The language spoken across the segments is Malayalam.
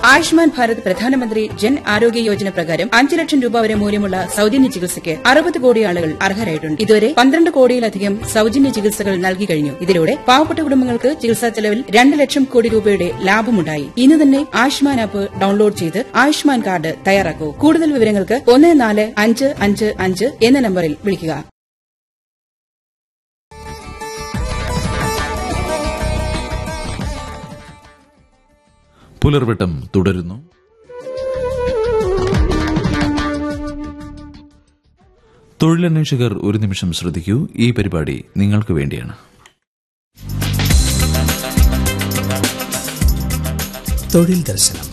ആയുഷ്മാൻ ഭാരത് പ്രധാനമന്ത്രി ജൻ ആരോഗ്യ യോജന പ്രകാരം അഞ്ച് ലക്ഷം രൂപ വരെ മൂല്യമുള്ള സൌജന്യ ചികിത്സയ്ക്ക് അറുപത് കോടി ആളുകൾ അർഹരായിട്ടുണ്ട് ഇതുവരെ പന്ത്രണ്ട് കോടിയിലധികം സൌജന്യ ചികിത്സകൾ നൽകി കഴിഞ്ഞു ഇതിലൂടെ പാവപ്പെട്ട കുടുംബങ്ങൾക്ക് ചികിത്സാ ചെലവിൽ രണ്ട് ലക്ഷം കോടി രൂപയുടെ ലാഭമുണ്ടായി ഇന്ന് തന്നെ ആയുഷ്മാൻ ആപ്പ് ഡൌൺലോഡ് ചെയ്ത് ആയുഷ്മാൻ കാർഡ് തയ്യാറാക്കൂ കൂടുതൽ വിവരങ്ങൾക്ക് ഒന്ന് നാല് അഞ്ച് അഞ്ച് അഞ്ച് എന്ന നമ്പറിൽ വിളിക്കുക പുലർവട്ടം തുടരുന്നു തൊഴിലന്വേഷകർ ഒരു നിമിഷം ശ്രദ്ധിക്കൂ ഈ പരിപാടി നിങ്ങൾക്ക് വേണ്ടിയാണ് തൊഴിൽ ദർശനം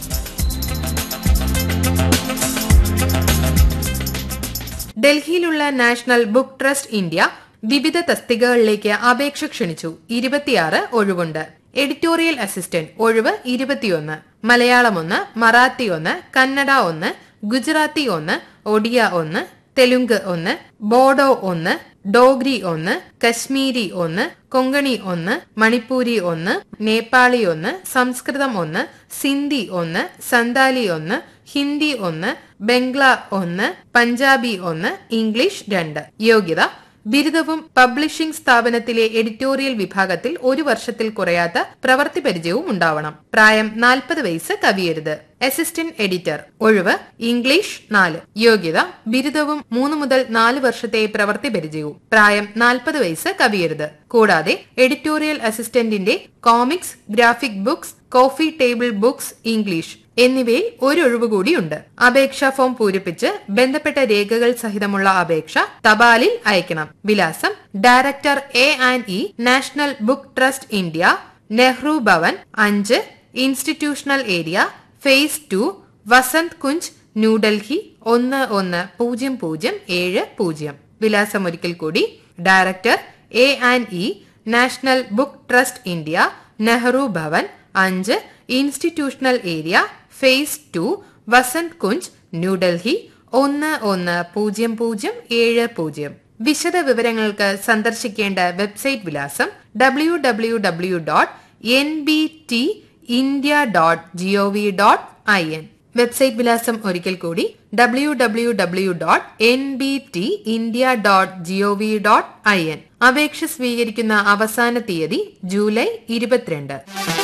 ഡൽഹിയിലുള്ള നാഷണൽ ബുക്ക് ട്രസ്റ്റ് ഇന്ത്യ വിവിധ തസ്തികകളിലേക്ക് അപേക്ഷ ക്ഷണിച്ചു ഇരുപത്തിയാറ് ഒഴിവുണ്ട് എഡിറ്റോറിയൽ അസിസ്റ്റന്റ് ഒഴിവ് ഇരുപത്തിയൊന്ന് മലയാളം ഒന്ന് മറാത്തി ഒന്ന് കന്നഡ ഒന്ന് ഗുജറാത്തി ഒന്ന് ഒഡിയ ഒന്ന് തെലുങ്ക് ഒന്ന് ബോഡോ ഒന്ന് ഡോഗ്രി ഒന്ന് കശ്മീരി ഒന്ന് കൊങ്കണി ഒന്ന് മണിപ്പൂരി ഒന്ന് നേപ്പാളി ഒന്ന് സംസ്കൃതം ഒന്ന് സിന്ധി ഒന്ന് സന്താലി ഒന്ന് ഹിന്ദി ഒന്ന് ബംഗ്ല ഒന്ന് പഞ്ചാബി ഒന്ന് ഇംഗ്ലീഷ് രണ്ട് യോഗ്യത ബിരുദവും പബ്ലിഷിംഗ് സ്ഥാപനത്തിലെ എഡിറ്റോറിയൽ വിഭാഗത്തിൽ ഒരു വർഷത്തിൽ കുറയാത്ത പ്രവൃത്തി പരിചയവും ഉണ്ടാവണം പ്രായം നാൽപ്പത് വയസ്സ് കവിയരുത് അസിസ്റ്റന്റ് എഡിറ്റർ ഒഴിവ് ഇംഗ്ലീഷ് നാല് യോഗ്യത ബിരുദവും മൂന്ന് മുതൽ നാല് വർഷത്തെ പ്രവൃത്തി പരിചയവും പ്രായം നാൽപ്പത് വയസ്സ് കവിയരുത് കൂടാതെ എഡിറ്റോറിയൽ അസിസ്റ്റന്റിന്റെ comics graphic books coffee table books English എന്നിവയിൽ ഒരു ഒഴിവ് കൂടിയുണ്ട് അപേക്ഷാ ഫോം പൂരിപ്പിച്ച് ബന്ധപ്പെട്ട രേഖകൾ സഹിതമുള്ള അപേക്ഷ തപാലിൽ അയക്കണം വിലാസം director A and E national book trust India Nehru Bhavan അഞ്ച് institutional area phase two Vasant Kunj New Delhi ഒന്ന് ഒന്ന് പൂജ്യം പൂജ്യം ഏഴ് പൂജ്യം വിലാസം ഒരിക്കൽ കൂടി director A and E national book trust India Nehru Bhavan അഞ്ച് institutional area phase two Vasant Kunj New Delhi ഒന്ന് ഒന്ന് പൂജ്യം പൂജ്യം ഏഴ് പൂജ്യം വിശദ വിവരങ്ങൾക്ക് സന്ദർശിക്കേണ്ട വെബ്സൈറ്റ് വിലാസം W W W dot N B T India dot gov dot I N website വിലാസം ഒരിക്കൽ കൂടി W W W dot N B T India dot gov dot I N അപേക്ഷ സ്വീകരിക്കുന്ന അവസാന തീയതി ജൂലൈ ഇരുപത്തിരണ്ട്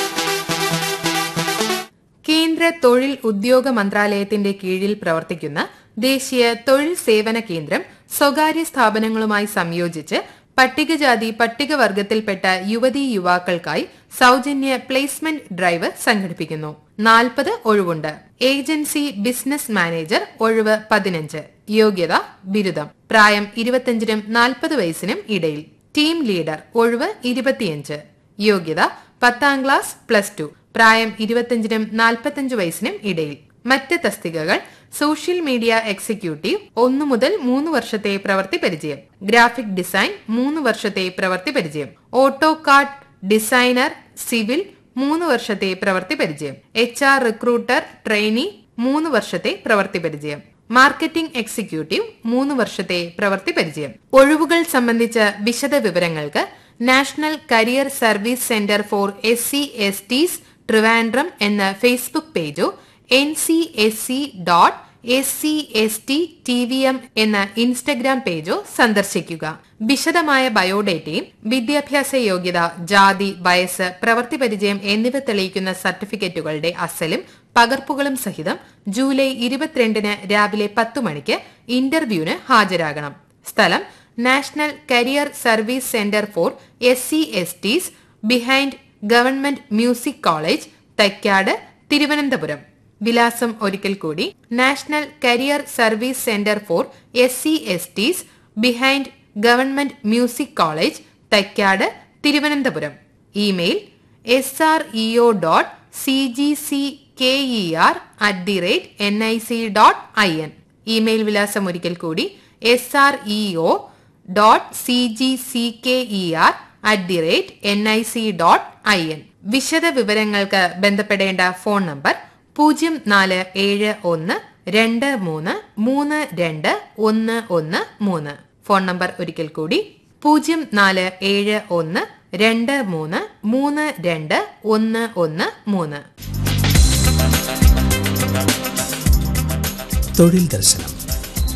കേന്ദ്ര തൊഴിൽ ഉദ്യോഗ മന്ത്രാലയത്തിന്റെ കീഴിൽ പ്രവർത്തിക്കുന്ന ദേശീയ തൊഴിൽ സേവന കേന്ദ്രം സ്വകാര്യ സ്ഥാപനങ്ങളുമായി സംയോജിച്ച് പട്ടികജാതി പട്ടികവർഗത്തിൽപ്പെട്ട യുവതീ യുവാക്കൾക്കായി സൗജന്യ പ്ലേസ്മെന്റ് ഡ്രൈവ് സംഘടിപ്പിക്കുന്നു നാൽപ്പത് ഒഴിവുണ്ട് ഏജൻസി ബിസിനസ് മാനേജർ ഒഴിവ് പതിനഞ്ച് യോഗ്യത ബിരുദം പ്രായം ഇരുപത്തിയഞ്ചിനും നാൽപ്പത് വയസ്സിനും ഇടയിൽ ടീം ലീഡർ ഒഴിവ് ഇരുപത്തിയഞ്ച് യോഗ്യത പത്താം ക്ലാസ് പ്ലസ് ടു പ്രായം ഇരുപത്തിയഞ്ചിനും നാൽപ്പത്തിയഞ്ച് വയസ്സിനും ഇടയിൽ മറ്റ് തസ്തികകൾ സോഷ്യൽ മീഡിയ എക്സിക്യൂട്ടീവ് ഒന്നു മുതൽ മൂന്ന് വർഷത്തെ പ്രവൃത്തി പരിചയം ഗ്രാഫിക് ഡിസൈൻ മൂന്ന് വർഷത്തെ പ്രവൃത്തി പരിചയം ഓട്ടോ കാർഡ് ഡിസൈനർ സിവിൽ മൂന്ന് വർഷത്തെ പ്രവൃത്തി പരിചയം എച്ച് ആർ റിക്രൂട്ടർ ട്രെയിനി മൂന്ന് വർഷത്തെ പ്രവൃത്തി പരിചയം മാർക്കറ്റിംഗ് എക്സിക്യൂട്ടീവ് മൂന്ന് വർഷത്തെ പ്രവൃത്തി പരിചയം ഒഴിവുകൾ സംബന്ധിച്ച വിശദ വിവരങ്ങൾക്ക് national career service centre for S C S Ts Trivandrum എന്ന ഫേസ്ബുക്ക് പേജോ N C S C dot S C S T T V M എന്ന ഇൻസ്റ്റഗ്രാം പേജോ സന്ദർശിക്കുക വിശദമായ ബയോഡേറ്റയും വിദ്യാഭ്യാസ യോഗ്യത ജാതി വയസ്സ് പ്രവൃത്തി പരിചയം എന്നിവ തെളിയിക്കുന്ന സർട്ടിഫിക്കറ്റുകളുടെ അസലും പകർപ്പുകളും സഹിതം ജൂലൈ ഇരുപത്തിരണ്ടിന് രാവിലെ പത്ത് മണിക്ക് ഇന്റർവ്യൂവിന് ഹാജരാകണം സ്ഥലം national career service centre for S C S Ts behind government music college Thycaud Thiruvananthapuram വിലാസം ഒരിക്കൽ കൂടി national career service centre for S C S Ts behind government music college Thycaud Thiruvananthapuram email S R E O dot C G C K E R at the rate N I C dot I N email വിലാസം ഒരിക്കൽ കൂടി S R E O dot C G C K E R at the rate N I C dot I N വിശദ വിവരങ്ങൾക്ക് ബന്ധപ്പെടേണ്ട ഫോൺ നമ്പർ പൂജ്യം നാല് ഏഴ് ഒന്ന് രണ്ട് മൂന്ന് മൂന്ന് രണ്ട് ഒന്ന് ഒന്ന് മൂന്ന് ഫോൺ നമ്പർ ഒരിക്കൽ കൂടി പൂജ്യം നാല് ഏഴ് ഒന്ന് രണ്ട് മൂന്ന് മൂന്ന് രണ്ട് ഒന്ന് ഒന്ന് മൂന്ന് തൊഴിൽ ദർശനം